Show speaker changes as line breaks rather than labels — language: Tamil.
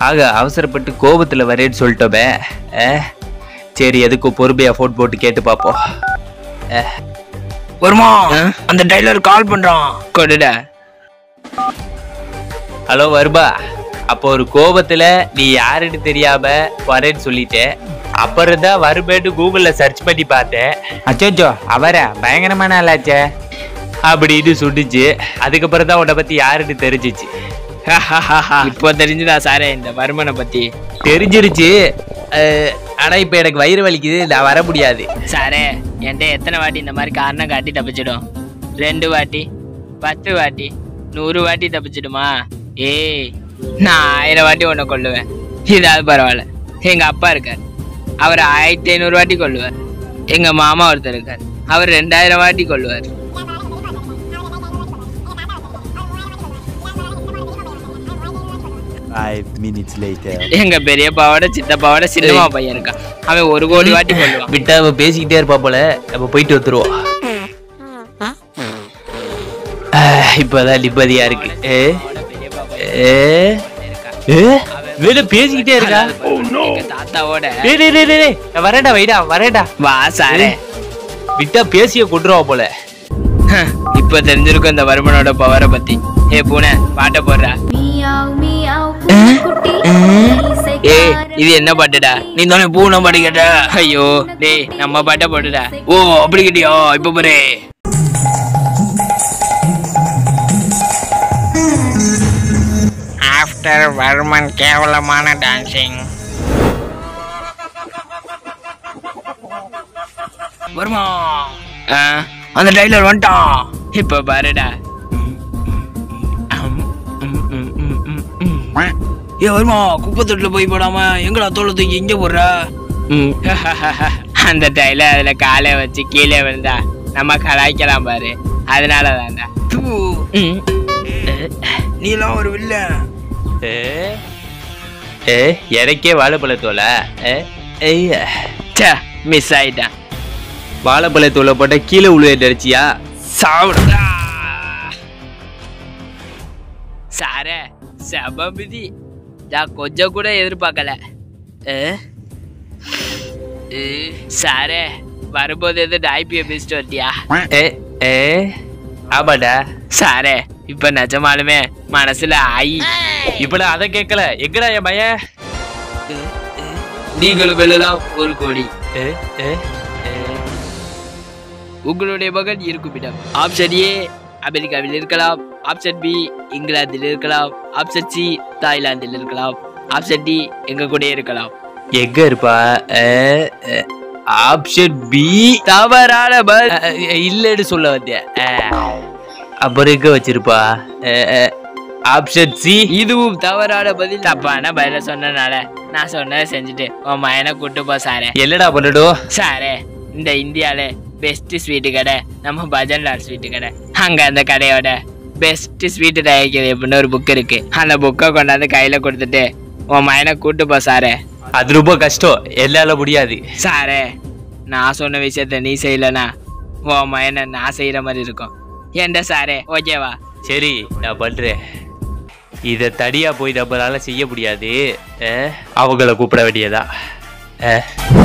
ஆக அவசரப்பட்டு கோபத்துல வரேன்னு சொல்லிட்டோமே அஹ், சரி எதுக்கும் பொறுமையா ஃபோன் போட்டு கேட்டு பார்ப்போம்
வருமா அந்த டைலர் கால் பண்றான்
கொடுடா
ஹலோ வருபா அப்போ ஒரு கோபத்துல நீ யாருன்னு தெரியாம வரேன்னு சொல்லிட்டேன் அப்புறம் தான் வருமேன்னு கூகுள்ல சர்ச் பண்ணி பார்த்தேன்
அச்சோச்சோ அவரா பயங்கரமான ஆளாச்சே
அப்படின்னு சொன்னிச்சு அதுக்கப்புறம் தான் உன்னை பத்தி யாருன்னு தெரிஞ்சிச்சு
இப்போ தெரிஞ்சுதா சாரே இந்த வருமனை பத்தி
தெரிஞ்சிருச்சு அஹ், ஆனா இப்ப எனக்கு வயிறு வலிக்குது நான் வர முடியாது
சாரே என்கிட்ட எத்தனை வாட்டி இந்த மாதிரி காரணம் காட்டி தப்பிச்சிடும் ரெண்டு வாட்டி பத்து வாட்டி நூறு வாட்டி தப்பிச்சிடுமா ஏய் நான் ஆயிரம் வாட்டி உன்னை கொல்லுவேன் இதாவது பரவாயில்ல எங்க அப்பா இருக்கார் அவர் ஆயிரத்தி ஐநூறு வாட்டி கொல்லுவார் எங்க மாமா ஒருத்தர் இருக்கார் அவர் ரெண்டாயிரம் வாட்டி கொல்லுவார்
Five minutes later.
எங்க பெரியப்பாவோட சித்தப்பாவோட சின்னமா பையன் இருக்கான் அவன் ஒரு கோடி வாட்டி கொல்லுவான்
விட்டா அவ பேசிக்கிட்டே இருப்பா போல நம்ம போயிட்டு வந்துருவோம் அஹ், இப்பதான் நிம்மதியா இருக்கு ஏ ஏ ஏ வேலை பேசிக்கிட்டே இருக்கா
எங்க தாத்தாவோட
டேய், டேய், டேய், டேய், நான் வரேன்டா வைடா வரேன்டா
வா சாரே
விட்டா பேசிய கொண்டுருவா போல
இப்ப தெரிஞ்சிருக்கும் இந்த வருமனோட பவரை பத்தி ஏ பூனை பாட்ட போடுறா
மியாவ் மியாவ் குட்டி
ஏய் இது என்ன பாட்டுடா நீ தானே பூனை பாட்டு கேட்ட ஐயோ டேய் நம்ம பாட்ட போட்டுடா ஓ அப்படி கேட்டியா இப்ப பாரு ஆஃப்டர் வர்மன் கேவலமான டான்சிங் வருமா அந்த டைலர் வந்துட்டான் இப்ப பாருடா ஏ வருமா குப்பை தொட்டில போய் போடாம எங்கடா தோலை தூக்கி இங்க போடுற அந்த டைல அதுல காலை வச்சு கீழே விழுந்தா நம்ம கலாய்க்கலாம் பாரு அதனால தான்டா நீ எல்லாம் ஒரு வில்ல
ஏ ஏ எனக்கே வாழைப்பழத்தோல ஏ ஏய்
மிஸ் ஆயிட்டான்
வாழைப்பழத்தோலை போட்டா கீழே உழுவே நினைச்சியா
சாப்பிடுதா சார சபமிதி நான் கொஞ்சம் கூட எதிர்பார்க்கல ஏ? ஏ, சாரே வரும்போது எது டாய்பியை பேசிட்டு வந்தியா
ஏ ஏ ஆமாடா
சாரே இப்ப நிஜமாலுமே மனசுல ஆயி
இப்ப நான் அதை கேட்கல எங்கடா என் பையன்
நீங்களும் வெல்லலாம் ஒரு கோடி
ஏ ஏ ஏ.
உங்களுடைய மகன் இருக்கும் இடம் ஆப்ஷன் ஏ அமெரிக்காவில் இருக்கலாம் ஆப்ஷன் பி இங்கிலாந்தில் இருக்கலாம் ஆப்ஷன் சி தாய்லாந்தில் இருக்கலாம் ஆப்ஷன் டி எங்க கூட இருக்கலாம்
எங்க இருப்பா ஆப்ஷன் பி
தவறான பதில்
இல்லைன்னு சொல்ல வந்தேன் அஹ், அப்புறம் எங்க வச்சிருப்பா ஆப்ஷன் சி
இதுவும் தவறான பதில் தப்பான பதில சொன்னனால நான் சொன்னதை செஞ்சுட்டு உன் மயனை கூட்டு போ சாரே
என்னடா பண்ணடும்
சாரே இந்த இந்தியால பெஸ்ட் ஸ்வீட்டு கடை நம்ம பஜன்லால் ஸ்வீட்டு கடை அங்க அந்த கடையோட பெஸ்ட் ஸ்வீட்டு தயாரிக்கிறது எப்படின்னு ஒரு புக் இருக்கு அந்த புக்கை கொண்டாந்து கையில கொடுத்துட்டு உன் மயனை கூட்டு போ சாரே
அது ரொம்ப கஷ்டம் என்னால முடியாது
சாரே நான் சொன்ன விஷயத்த நீ செய்யலனா உன் மயனை நான் செய்யற மாதிரி இருக்கும் ஏன்டா சாரே ஓகேவா
சரி நான் பண்றேன் இதை தனியா போய் நம்மளால செய்ய முடியாது அஹ், அவங்கள கூப்பிட வேண்டியதா அஹ்.